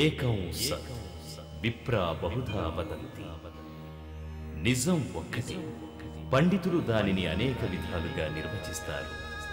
ఏకం సత్ విప్రా బహుధా వదంతి నిజం ఒక్కటి పండితులు దానిని అనేక విధాలుగా నిర్వచిస్తారు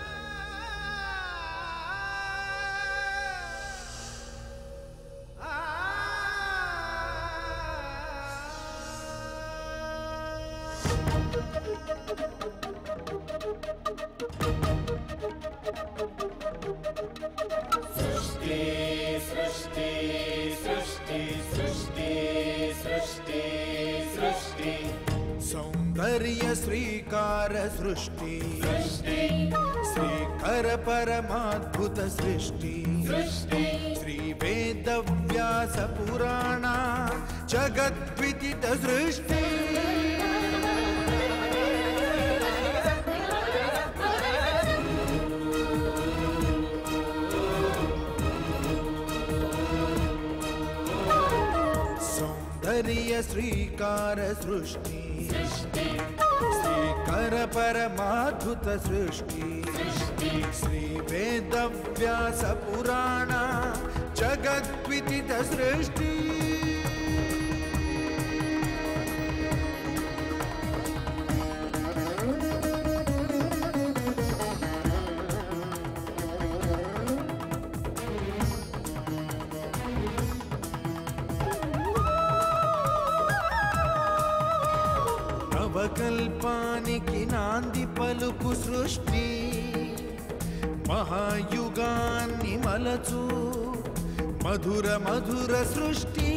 సౌందర్య శ్రీకార సృష్టి శ్రీకర పరమాద్భుత సృష్టి శ్రీ వేద వ్యాస పురాణ జగద్విదిత సృష్టి సౌందర్య శ్రీకార సృష్టి శ్రీకర పరమాద్భుత సృష్టి శ్రీ వేద వ్యాస పురాణ జగద్విదిత సృష్టి నవకల్పానికి నాంది పలుకు సృష్టి మహాయుగాన్ని మలచు మధుర మధుర సృష్టి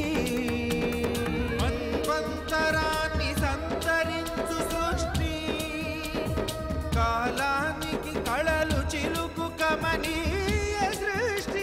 మన్వంతరాన్ని సంతరించు సృష్టి కాలానికి కళలు చిలుకు కమనీయ సృష్టి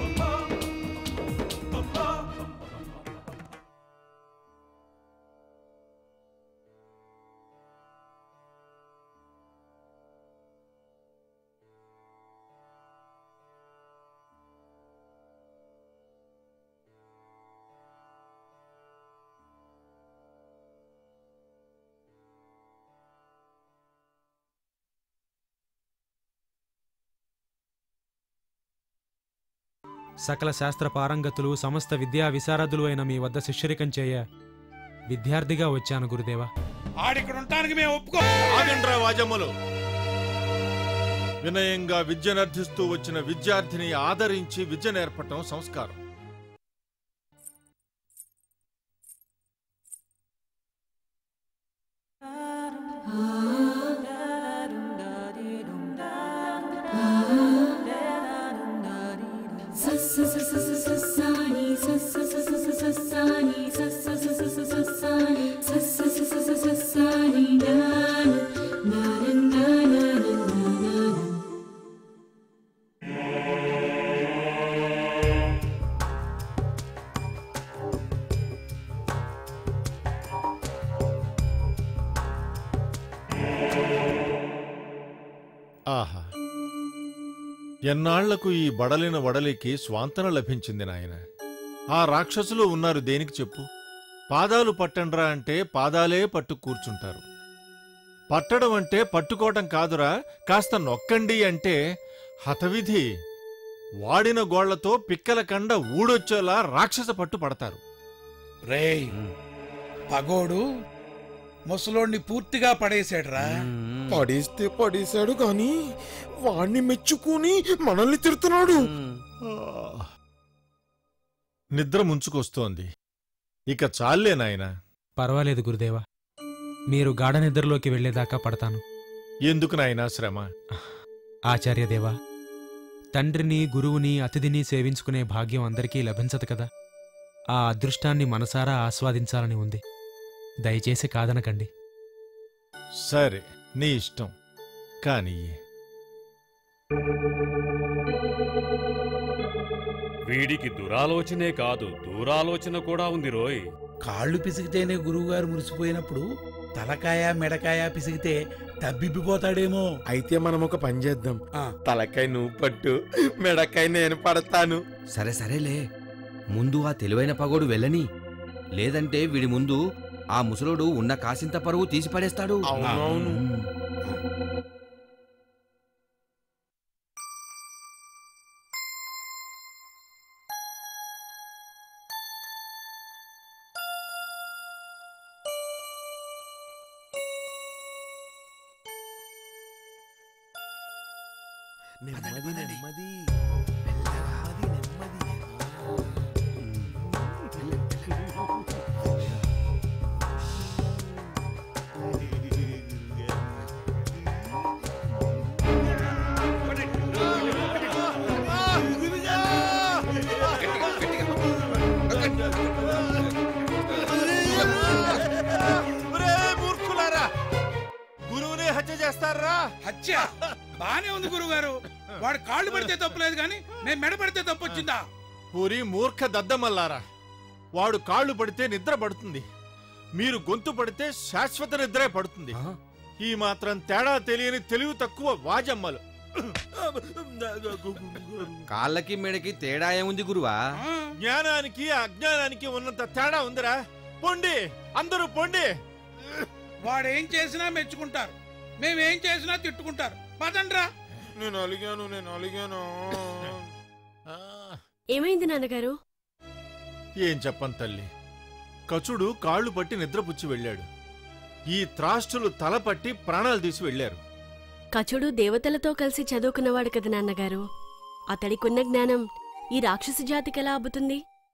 సకల శాస్త్ర పారంగతులు సమస్త విద్యా విశారదులు అయిన మీ వద్ద శిష్యరికం చేయ విద్యార్థిగా వచ్చాను గురుదేవా ఆడిక్కడ ఉండటానికి మేము ఒప్పుకో ఆగండ్రా వాజమ్మలు వినయంగా విద్యనర్థిస్తూ వచ్చిన విద్యార్థిని ఆదరించి విద్య నేర్పటం సంస్కారం ఆహా ఎన్నాళ్లకు ఈ బడలిన వడలికి స్వాంతన లభించింది నాయన ఆ రాక్షసులు ఉన్నారు దేనికి చెప్పు పాదాలు పట్టండ్రా అంటే పాదాలే పట్టు కూర్చుంటారు పట్టడం అంటే పట్టుకోవటం కాదురా కాస్త నొక్కండి అంటే హతవిధి వాడిన గోళ్లతో పిక్కల కండ ఊడొచ్చేలా రాక్షస పట్టు పడతారు రేయ్ పగోడు ముసలోడిని పూర్తిగా పడేసాడురా పడేస్తే పడేశాడు గాని వాణ్ణి మెచ్చుకుని మనల్ని తిడుతున్నాడు ఆ, నిద్ర ముంచుకొస్తోంది ఇక చాలే నాయనా పర్వాలేదు గురుదేవా మీరు గాఢ నిద్రలోకి వెళ్ళేదాకా పడతాను ఎందుకు నాయనా శ్రమ ఆచార్యదేవా తండ్రిని గురువుని అతిథిని సేవించుకునే భాగ్యం అందరికీ లభించదు కదా ఆ అదృష్టాన్ని మనసారా ఆస్వాదించాలని ఉంది దయచేసి కాదనకండి సరే నీ ఇష్టం కానీ వీడికి దురాలోచనే కాదు దూరాలోచన కూడా ఉంది రోయ్ కాళ్ళు పిసిగితేనే గురువుగారు మురిసిపోయినప్పుడు తలకాయ మెడకాయ పిసిగితే తబ్బిబ్బిపోతాడేమో అయితే మనం ఒక పని చేద్దాం ఆ. తలకాయ నువ్వు పట్టు మెడకాయ నేను పడతాను సరే సరేలే ముందు ఆ తెలివైన పగోడు వెళ్ళని లేదంటే వీడి ముందు ఆ ముసలోడు ఉన్న కాసింత పరువు తీసి పడేస్తాడు అవునవును మ్మ్. నెమ్మది నెమ్మది నెమ్మది నెమ్మది ఒరేయ్ మూర్ఖులారా గురువుని హత్య చేస్తారా హత్య బానే ఉంది గురుగారు వాడు కాళ్ళు పడితే తప్పులేదు కానీ నేను మెడ పడితే తప్పు వచ్చిందా పూరి మూర్ఖ దద్దమల్లారా వాడు కాళ్ళు పడితే నిద్ర పడుతుంది మీరు గొంతు పడితే శాశ్వత నిద్రే పడుతుంది ఈ మాత్రం తేడా తెలియని తెలివి తక్కువ వాజమ్మలు కాళ్ళకి మెడకి తేడా ఏముంది గురువా ఆ, జ్ఞానానికి అజ్ఞానానికి ఉన్నంత తేడా ఉందిరా పొండి అందరూ పొండి వాడేం చేసినా మెచ్చుకుంటారు మేమేం చేసినా తిట్టుకుంటారు పదండ్రా నేను అలిగాను నేను అలిగాను ఆ, ఏమైంది నాన్నగారు ఏం చెప్పను తల్లి కచుడు కాళ్ళు పట్టి నిద్రపుచ్చి వెళ్ళాడు ఈ త్రాష్టులు తల పట్టి ప్రాణాలు తీసి వెళ్ళారు కచుడు దేవతలతో కలిసి చదువుకున్నవాడు కదా నాన్నగారు అతడికున్న జ్ఞానం ఈ రాక్షస జాతికి ఎలా అబ్బుతుంది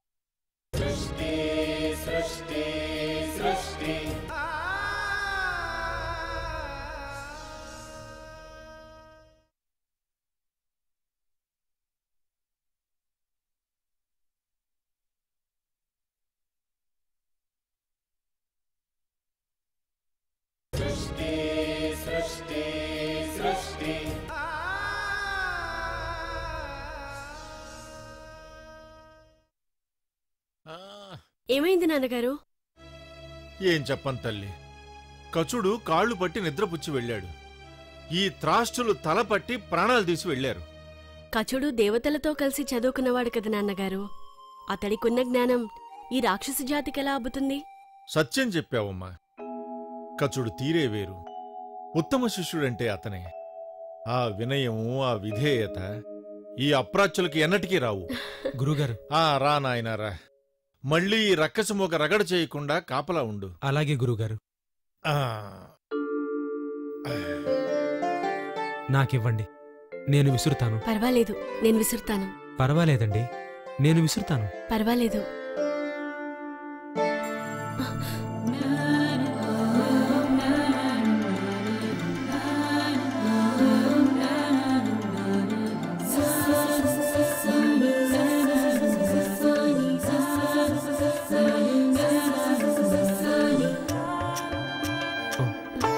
ఆ, ఏమైంది నాన్నగారు ఏం చెప్పను తల్లి కచుడు కాళ్ళు పట్టి నిద్రపుచ్చి వెళ్ళాడు ఈ త్రాష్టులు తల పట్టి ప్రాణాలు తీసి వెళ్ళారు కచుడు దేవతలతో కలిసి చదువుకున్నవాడు కదా నాన్నగారు అతడికున్న జ్ఞానం ఈ రాక్షస జాతికి ఎలా అబ్బుతుంది సత్యం చెప్పావమ్మా కచుడు తీరే వేరు ఉత్తమ శిష్యుడంటే అతనే ఆ వినయము ఆ విధేయత ఈ అప్రాచ్యులకి ఎన్నటికీ రావు గురుగారు ఆ రా నాయనా రా మళ్ళీ ఈ రక్కసమోక రగడ చేయకుండా కాపలా ఉండు అలాగే గురుగారు ఆ నాకివ్వండి నేను విసురుతాను పర్వాలేదు నేను విసురుతాను పర్వాలేదండి నేను విసురుతాను పర్వాలేదు ఓ,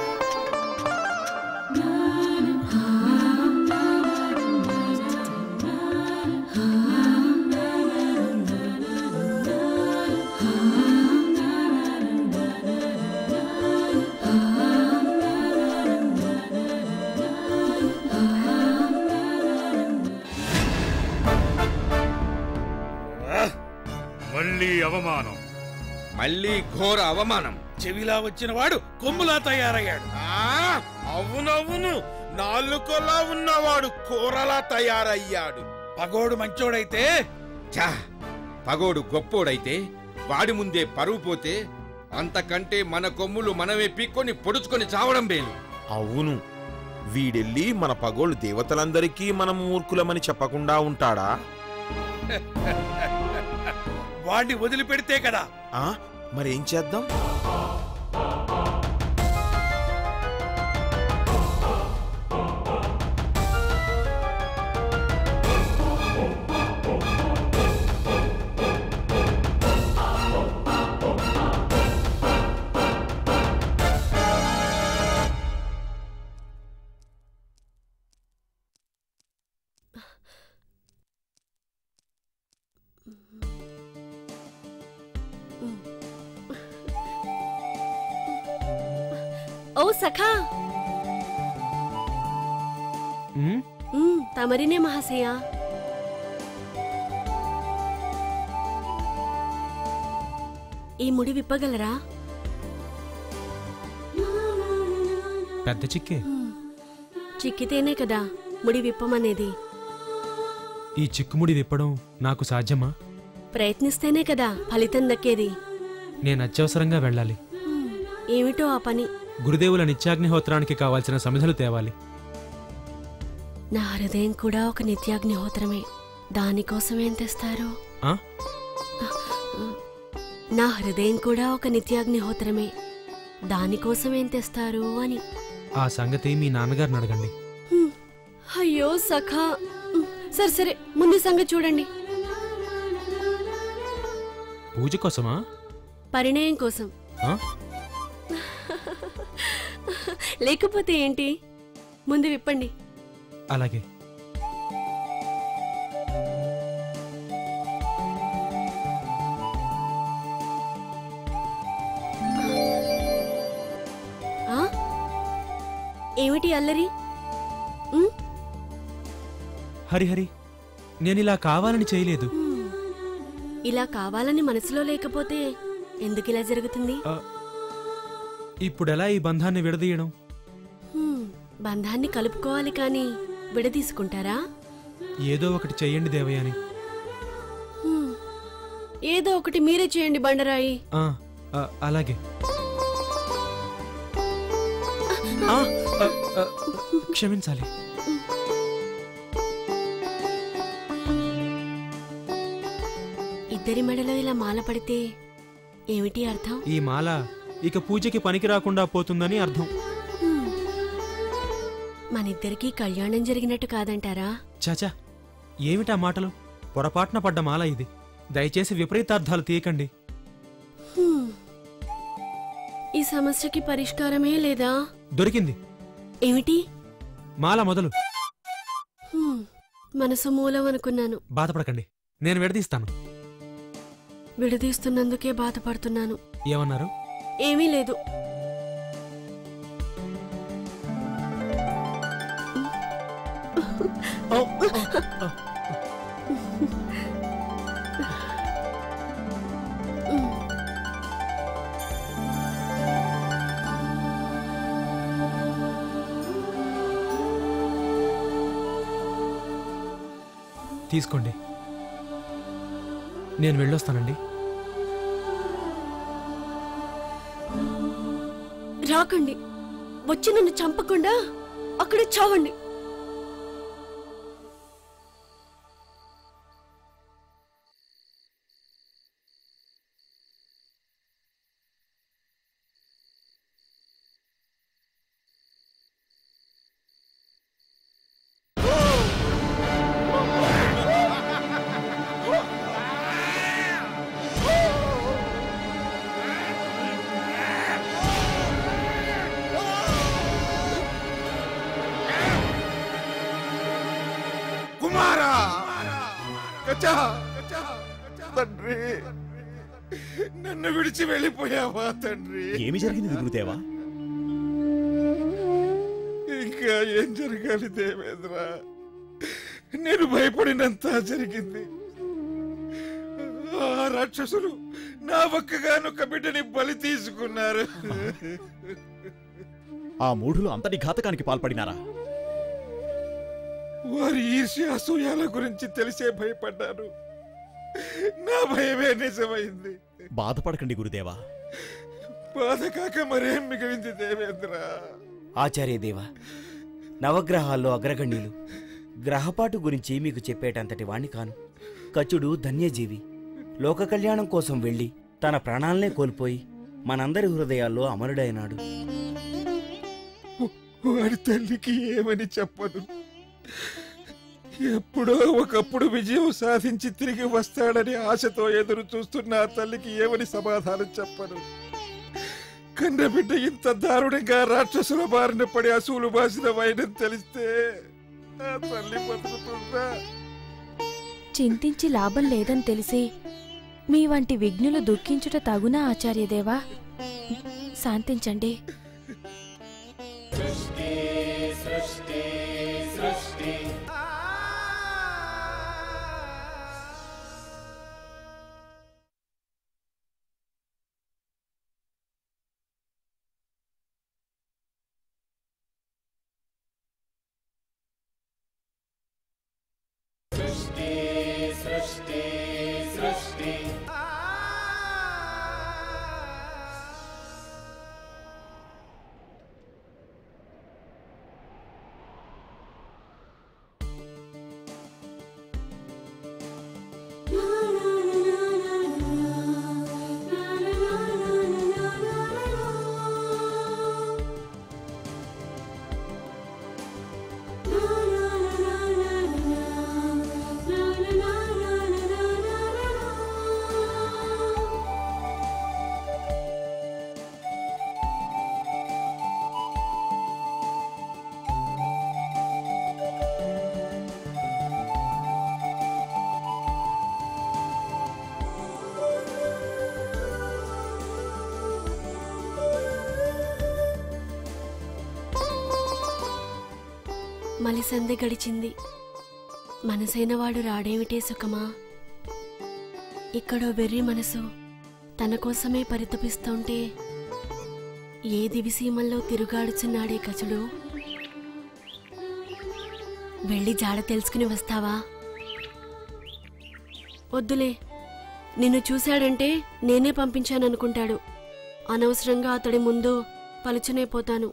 మళ్ళీ అవమానం మళ్ళీ ఘోర అవమానం చెవిలా వచ్చిన వాడు కొమ్ములా తయారయ్యాడు ఆ, అవునవును నాలుకలా ఉన్నవాడు కూరలా తయారయ్యాడు పగోడు మంచోడైతే ఛా పగోడు గొప్పోడైతే వాడి ముందే పరువు పోతే అంతకంటే మన కొమ్ములు మనమే పీక్కొని పొడుచుకొని చావడం బేలు అవును వీడెళ్ళి మన పగోళ్ళు దేవతలందరికీ మనం మూర్ఖులమని చెప్పకుండా ఉంటాడా వాడిని వదిలిపెడితే కదా ఆ మరేం చేద్దాం ఓ సఖా ఉమ్, ఉమ్, తమరినే మహాశయ ఈ ముడి విప్పగలరా పెద్ద చిక్కే ఉమ్, చిక్కితేనే కదా ముడి విప్పమనేది ఈ చిక్కుముడి విప్పడం నాకు సాధ్యమా ప్రయత్నిస్తేనే కదా ఫలితం దక్కేది నేను అత్యవసరంగా వెళ్ళాలి ఉమ్, ఏమిటో ఆ పని గురుదేవుల నిత్యాగ్నిహోత్రానికి కావాల్సిన సమిధలు తేవాలి నా హృదయం కూడా ఒక నిత్యాగ్నిహోత్రమే దానికోసం ఏం తెస్తారు ఆ? నా హృదయం కూడా ఒక నిత్యాగ్నిహోత్రమే దానికోసం ఏం తెస్తారు అని ఆ సంగతి మీ నాన్నగారిని అడగండి హ్మ్. అయ్యో సఖా హ్మ్. సరే సరే ముందు సంగతి చూడండి పూజ కోసమా పరిణయం కోసం ఆ? లేకపోతే ఏంటి ముందు విప్పండి అలాగే ఆ? ఏమిటి అల్లరి ఉమ్, హరిహరి నేనిలా కావాలని చేయలేదు ఉమ్. ఇలా కావాలని మనసులో లేకపోతే ఎందుకు ఇలా జరుగుతుంది ఆ, ఇప్పుడెలా ఈ బంధాన్ని విడదీయడం హ్మ్, బంధాన్ని కలుపుకోవాలి కానీ విడదీసుకుంటారా ఏదో ఒకటి చెయ్యండి దేవయాని హ్మ్. ఏదో ఒకటి మీరే చేయండి బండరాయి ఆ, ఆ, అలాగే ఆ, ఆ, ఆ, క్షమించాలి ఇద్దరి మెడలో ఇలా మాల పడితే ఏమిటి అర్థం ఈ మాల ఇక పూజకి పనికి రాకుండా పోతుందని అర్థం హ్మ్. మనిద్దరికీ కళ్యాణం జరిగినట్టు కాదంటారా చాచా ఏమిటా మాటలు పొరపాటున పడ్డ మాల ఇది దయచేసి విపరీతార్థాలు తీయకండి హ్మ్. ఈ సమస్యకి పరిష్కారమే లేదా దొరికింది ఏమిటి మాల మొదలు హ్మ్. మనసు మూలం అనుకున్నాను బాధపడకండి నేను విడదీస్తాను విడదీస్తున్నందుకే బాధపడుతున్నాను ఏమన్నారు ఏమీ లేదు ఓ, ఓ, ఓ. తీసుకోండి నేను వెళ్ళొస్తానండి రాకండి వచ్చి నన్ను చంపకుండా అక్కడే చావండి కుమారా గచ్చా! తండ్రి నన్ను విడిచి వెళ్ళిపోయావా తండ్రి ఏమి జరిగింది గురుదేవా ఇంకా ఏం జరగాలి దేవేంద్ర నేను భయపడినంత జరిగింది ఆ రాక్షసులు నా ఒక్కగానొక్క బిడ్డని బలి తీసుకున్నారు ఆ మూఢులు అంతటి ఘాతకానికి పాల్పడినారా వారి ఈర్ష్య అసూయాల గురించి తెలిసే భయపడ్డాను నా భయమే నిజమైంది బాధపడకండి గురుదేవా బాధ కాక మరేం మిగిలింది దేవేంద్ర ఆచార్యదేవ నవగ్రహాల్లో అగ్రగణ్యులు గ్రహపాటు గురించి మీకు చెప్పేటంతటి వాణ్ణి కాను కచుడు ధన్యజీవి లోక కళ్యాణం కోసం వెళ్ళి తన ప్రాణాలనే కోల్పోయి మనందరి హృదయాల్లో అమరుడైనాడు వాడి తల్లికి ఏమని చెప్పను ఎప్పుడో ఒకప్పుడు విజయం సాధించి తిరిగి వస్తాడని ఆశతో ఎదురు చూస్తున్న ఆ తల్లికి ఏమని సమాధానం చెప్పను కన్నబిడ్డ ఇంత దారుణంగా రాక్షసుల బారిన పడి అసూలు బాసిన వైనం తెలిస్తే ఆ తల్లి బతుకుతుందా చింతించి లాభం లేదని తెలిసి మీ వంటి విఘ్నులు దుఃఖించుట తగునా ఆచార్యదేవా శాంతించండి మలిసందె గడిచింది మనసైన వాడు రాడేమిటే సుఖమా ఇక్కడో వెర్రి మనసు తన కోసమే పరితపిస్తుంటే ఏ దివిసీమల్లో తిరుగాడుచున్నాడే కచుడు వెళ్ళి జాడ తెలుసుకుని వస్తావా వద్దులే నిన్ను చూశాడంటే నేనే పంపించాననుకుంటాడు అనవసరంగా అతడి ముందు పలుచునైపోతాను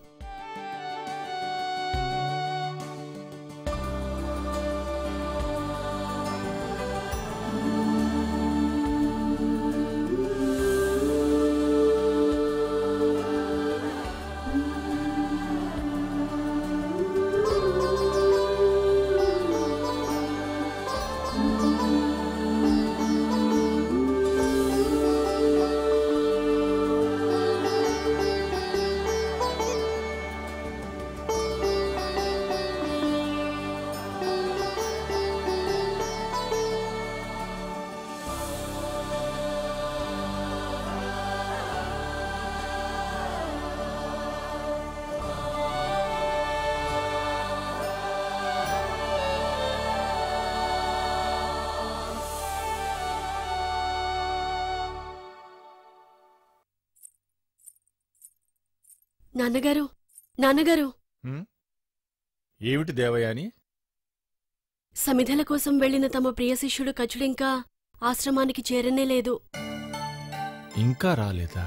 నాన్నగారు నాన్నగారు ఏమిటి దేవయాని సమిధల కోసం వెళ్లిన తమ ప్రియ శిష్యుడు కచుడింకా ఆశ్రమానికి చేరనే లేదు ఇంకా రాలేదా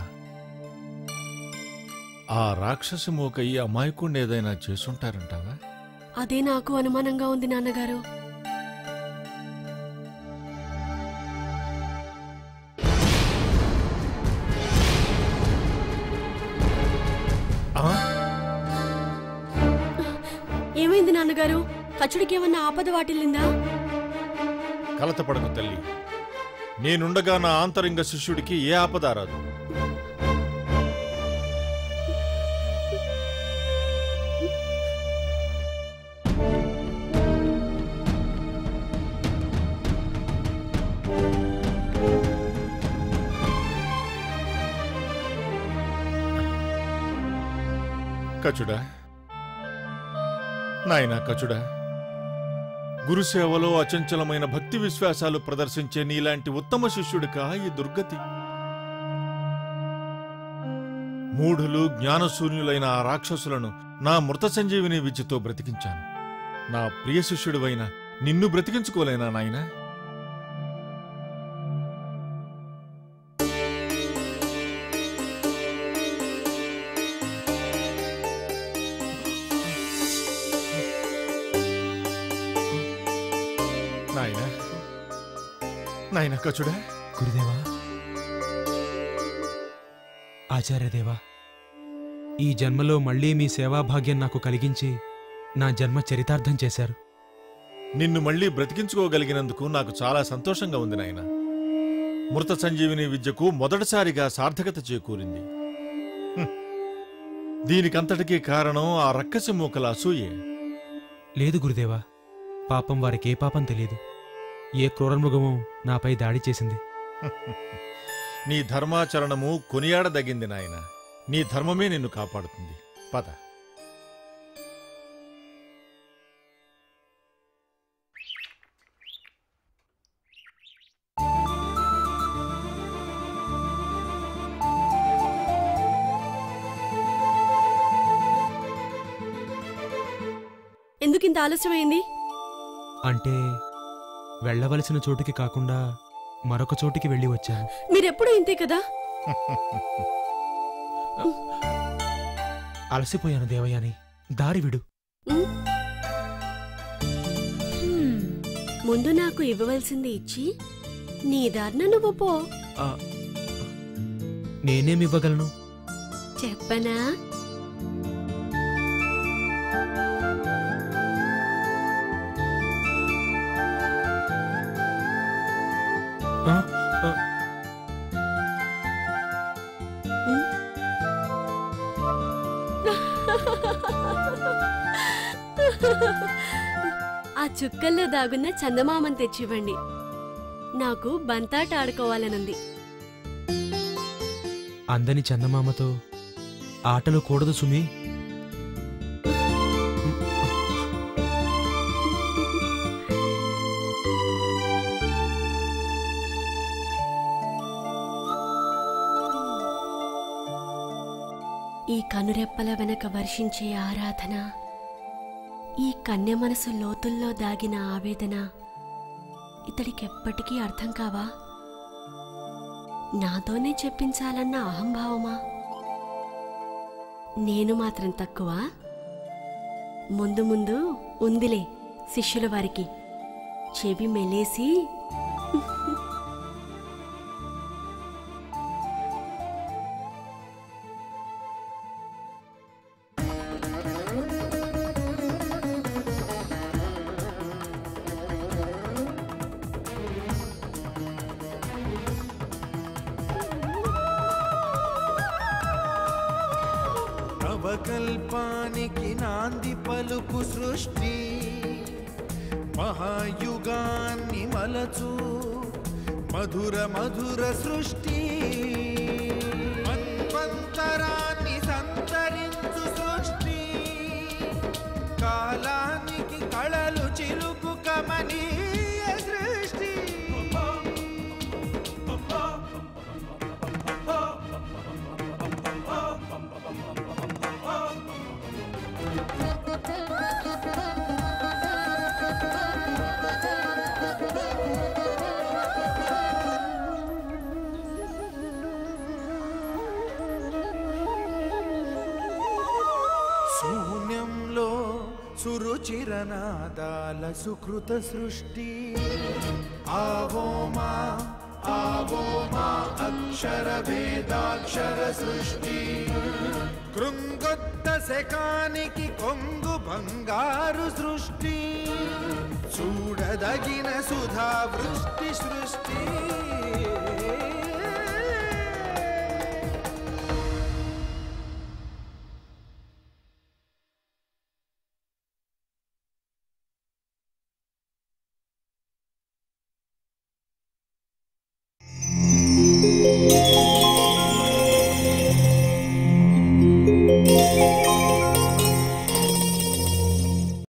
ఆ రాక్షసి మోకయ్యి అమాయకుణ్ణి ఏదైనా చేసుంటారంటావా అదే నాకు అనుమానంగా ఉంది నాన్నగారు ఆ? ఏమైంది నాన్నగారు కచుడికి ఏమన్నా ఆపద వాటిల్లిందా కలతపడకు తల్లి నేనుండగా నా ఆంతరింగ శిష్యుడికి ఏ ఆపద రాదు కచుడా నాయనా కచుడా గురుసేవలో అచంచలమైన భక్తి విశ్వాసాలు ప్రదర్శించే నీలాంటి ఉత్తమ శిష్యుడికా ఈ దుర్గతి మూఢులు జ్ఞానశూన్యులైన ఆ రాక్షసులను నా మృత సంజీవిని విద్యతో బ్రతికించాను నా ప్రియ శిష్యుడివైన నిన్ను బ్రతికించుకోలేనా నాయనా నాయనా నాయనా కచుడా గురుదేవా ఆచార్యదేవా ఈ జన్మలో మళ్ళీ మీ సేవాభాగ్యం నాకు కలిగించి నా జన్మ చరితార్థం చేశారు నిన్ను మళ్ళీ బ్రతికించుకోగలిగినందుకు నాకు చాలా సంతోషంగా ఉంది నాయన మృత సంజీవిని విద్యకు మొదటిసారిగా సార్థకత చేకూరింది హ్మ్. దీనికంతటికీ కారణం ఆ రక్కసి మూకల అసూయే లేదు గురుదేవా పాపం వారికి ఏ పాపం తెలియదు ఏ క్రూరమృగమో నాపై దాడి చేసింది నీ ధర్మాచరణము కొనియాడదగింది నాయన నీ ధర్మమే నిన్ను కాపాడుతుంది పద ఎందుకింత ఆలస్యమైంది అంటే వెళ్ళవలసిన చోటుకి కాకుండా మరొక చోటికి వెళ్ళి వచ్చాను మీరెప్పుడూ ఇంతే కదా అలసిపోయాను దేవయాని దారి విడు ముందు నాకు ఇవ్వవలసింది ఇచ్చి నీ దారిన నువ్వు పో ఆ, నేనేమివ్వగలను చెప్పనా ఆ, ఆ, ఆ చుక్కల్లో దాగున్న చందమామని తెచ్చివ్వండి నాకు బంతాట ఆడుకోవాలనుంది అందని చందమామతో ఆటలు కూడదు సుమి ఈ కనురెప్పల వెనక వర్షించే ఆరాధన ఈ కన్య మనసు లోతుల్లో దాగిన ఆవేదన ఇతడికెప్పటికీ అర్థం కావా నాతోనే చెప్పించాలన్న అహంభావమా నేను మాత్రం తక్కువ ముందు ముందు ఉందిలే శిష్యుల వారికి చెవి మెలేసి నవకల్పానికి నాంది పలుకు సృష్టి మహాయుగాన్ని మలచు మధుర మధుర సృష్టి మన్వంతరాన్ని సంతరించు సృష్టి కాలానికి కళలు చిలుకు కమనీయ సృష్టి శూన్యంలో సురుచిరనాదాల సుకృత సృష్టి ఆవోమా ఆవోమా అక్షర వేదాక్షర సృష్టి కృంగొత్త శకానికి కొంగు బంగారు సృష్టి చూడదగిన సుధా వృష్టి సృష్టి